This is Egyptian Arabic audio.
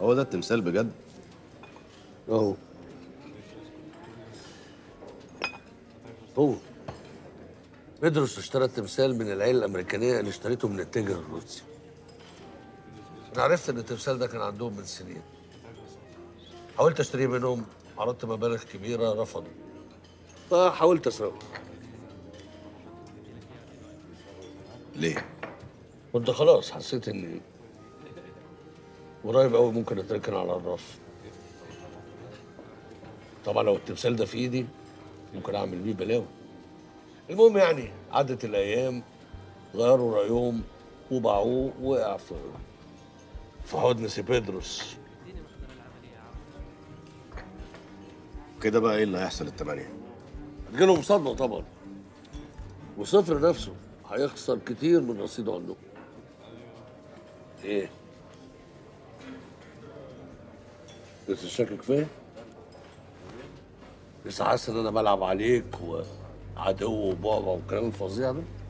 هو ده التمثال بجد اهو هو بيدروس اشترى التمثال من العيله الامريكانيه اللي اشتريته من التاجر الروسي انا عرفت ان التمثال ده كان عندهم من سنين حاولت اشتريه منهم عرضت مبالغ كبيره رفضوا فحاولت اسرقه ليه كنت خلاص حسيت اني قريب قوي ممكن اتركن على الرف طبعا لو التمثال ده في ايدي ممكن اعمل بيه بلاوي المهم يعني عدت الايام غيروا رايهم وباعوه وقع في في حضن سي بيدروس كده بقى ايه اللي هيحصل التمانية جالهم صدمه طبعا وصفر نفسه هيخسر كتير من رصيده عنده ايه لسه شاكك فيا لسه حاسس ان انا بلعب عليك وعدو وبعبع والكلام الفظيع ده